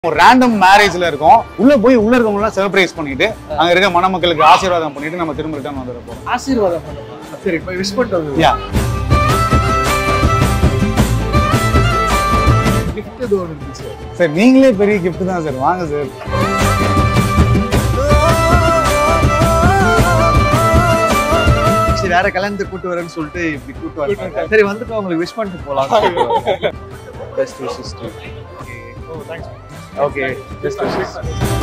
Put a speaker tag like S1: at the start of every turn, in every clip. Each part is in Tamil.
S1: ஒரு ரேண்டம் மேரேஜ்ல இருக்கோம் உள்ள போய் உள்ள இருக்கவங்க எல்லாம் சர்ப்ரைஸ் பண்ணிட்டு அங்க இருக்க மணமக்களுக்கு ஆசீர்வாதம் பண்ணிட்டு நம்ம திரும்ப ரிட்டர்ன் வந்துட போறோம்
S2: ஆசீர்வாதம் பண்ணுமா சரி இப்போ விஷ் பண்ணிட்டு வந்து
S1: யா
S2: கிஃப்ட் இது ஒன்று இருந்துச்சு
S1: சார் நீங்களே பெரிய கிஃப்ட் தான் சார் வாங்க சார்
S2: சரி வேற கல்யாணத்துக்கு கூட்டு வரேன்னு சொல்லிட்டு இப்படி கூட்டு வரேன் சரி வந்துட்டு உங்களுக்கு விஷ் பண்ணிட்டு போலாம் best wishes to okay best wishes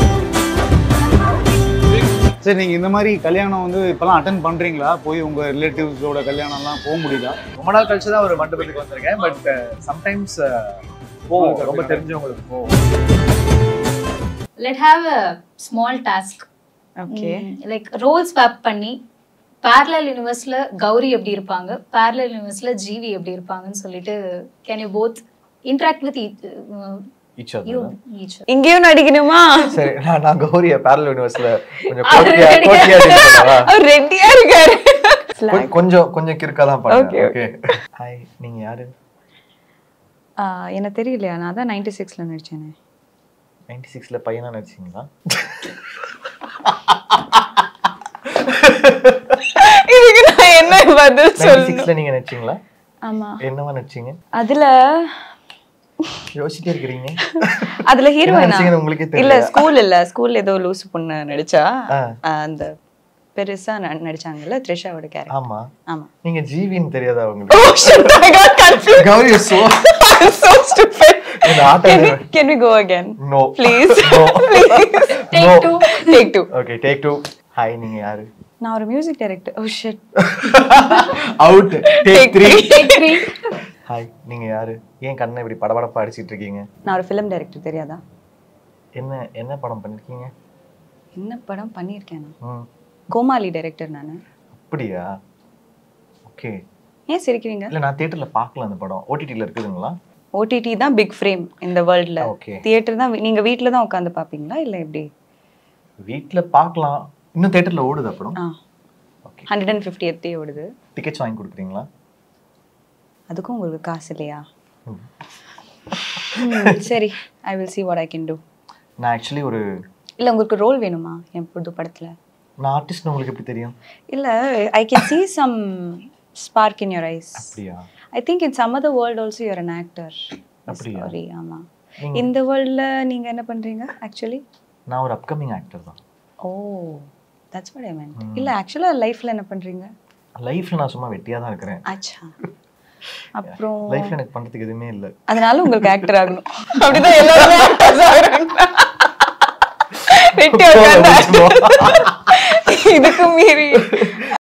S1: சரி நீங்க இந்த மாதிரி கல்யாணம் வந்து இப்பெல்லாம் அட்டன் பண்றீங்களா போய் உங்க ரிலேட்டிவ்ஸோட கல்யாணம்லாம் போக முடியுதா
S2: ரொம்ப நாள் கழிச்சு தான் ஒரு மண்டபத்துக்கு வந்திருக்கேன் பட் சம்டைம்ஸ் போவோம் ரொம்ப தெரிஞ்சவங்களுக்கு போவோம்
S3: let have a small task
S4: okay
S3: like role swap பண்ணி பேரலல் யூனிவர்ஸ்ல கௌரி எப்படி இருப்பாங்க பேரலல் யூனிவர்ஸ்ல ஜீவி எப்படி இருப்பாங்கன்னு சொல்லிட்டு can you both interact with
S2: each
S3: you each
S4: இங்கேயும் நடிக்கணுமா
S2: சரி நான் நான் கௌரிய பேரல் யூனிவர்ஸ்ல கொஞ்சம்
S3: அவரு
S2: கோட்டியா
S3: ready-ஆ
S2: கோட்டியா இருக்கா
S4: அவர் ரெட்டியா இருக்காரு
S2: கொ- கொஞ்சம் கொஞ்சம் கிறுக்கா தான்
S4: Okay,
S2: பண்ணுங்க ஓகே ஹாய் நீங்க யாரு
S4: ஆ, எனக்கு தெரியலையா நான் தான் நைன்டி சிக்ஸ்ல நடிச்சேனே
S2: நைன்டி சிக்ஸ்ல பையனா நடிச்சீங்களா
S4: இதுக்கு நான் என்ன பதில்
S2: நைன்டி
S4: சொல்லணும்
S2: சிக்ஸ்ல நீங்க நடிச்சீங்களா
S4: ஆமா
S2: என்னவா நடிச்சீங்க
S4: அதுல
S2: யோசிச்சிட்டே இருக்கிறீங்க
S4: அதுல
S2: என்ன
S4: ஹீரோயினா
S2: நடிச்சீங்கன்னு உங்களுக்கே
S4: இல்ல
S2: தெரியல
S4: ஸ்கூல் இல்ல ஸ்கூல்ல ஏதோ லூசு பொண்ணு நடிச்சா
S2: ஆ.
S4: ஆ, அந்த பெருசா ந- நடிச்சாங்கல்ல த்ரிஷாவோட கேரக்டர்
S2: ஆமா
S4: ஆமா
S2: நீங்க ஜீவின்னு தெரியாதா உங்களுக்கு
S4: Oh shit, I got confused.
S2: Gowri so
S4: I'm so stupid.
S2: இந்த ஆட்டம்
S4: Can we, can we go again?
S2: No
S4: Please.
S2: No.
S4: Please.
S3: Take two.
S4: Take two.
S2: Okay take two hi நீங்க யாரு
S4: நான் ஒரு music director oh shit
S2: out take three
S3: take three
S2: hi நீங்க யாரு ஏன் கண்ணை இப்படி படபடப்பா அடிச்சிட்டு இருக்கீங்க
S4: நான் ஒரு ஃபிலிம் டைரக்டர் தெரியாதா
S2: என்ன என்ன படம் பண்ணிருக்கீங்க
S4: என்ன படம் பண்ணியிருக்கேன் நான்
S2: ம்
S4: கோமாளி டைரக்டர் நான்
S2: அப்படியா ஓகே
S4: ஏன் சிரிக்கிறீங்க
S2: இல்ல நான் தியேட்டர்ல பார்க்கல அந்த படம் ஓடிடில இருக்குதுங்களா
S4: ஓடிடி தான் பிக் ஃப்ரேம் இந்த வேர்ல்ட்ல
S2: ஓகே
S4: தியேட்டர் தான் வீ- நீங்க வீட்ல தான் உட்காந்து பாப்பீங்களா இல்ல எப்படி
S2: வீட்ல பார்க்கலாம் இன்னும் தியேட்டர்ல ஓடுது அப்புறம்
S4: ஆ
S2: ஓகே
S4: ஹண்ட்ரட் அண்ட் ஃபிஃப்டி எத்தே ஓடுது
S2: டிக்கெட்ஸ் வாங்கி கொடுக்குறீங்களா
S4: அதுக்கும் உங்களுக்கு காசு இல்லையா
S2: ம்.
S4: ம், சரி I will see what I can do
S2: நான் ஆக்சுவலி ஒரு
S4: இல்ல உங்களுக்கு ரோல் வேணுமா என் புது படத்துல
S2: நான் ஆர்டிஸ்ட் உங்களுக்கு எப்படி தெரியும்
S4: இல்ல I can see some spark in your eyes
S2: அப்படியா
S4: I think in some other world also you're an actor
S2: அப்படியா?
S4: சாரி ஆமா
S2: நீங்க-
S4: இந்த வேர்ல்ட்ல நீங்க என்ன பண்றீங்க ஆக்சுவலி
S2: நான் ஒரு அப்கமிங் ஆக்டர் தான்
S4: ஓ தட்ஸ் வாட் ஐ மென்ட் இல்ல ஆக்சுவலா லைஃப்ல என்ன பண்றீங்க
S2: லைஃப்ல நான் சும்மா வெட்டியா தான் இருக்கிறேன்
S4: ஆச்சா அப்புறம்
S2: லைஃப்ல எனக்கு பண்றதுக்கு எதுவுமே இல்ல
S4: அதனால உங்களுக்கு ஆக்டர் ஆகணும் அப்படிதான் எல்லாருமே actors ஆகுறாங்க வெட்டி உட்கார்ந்து இதுக்கு மீறி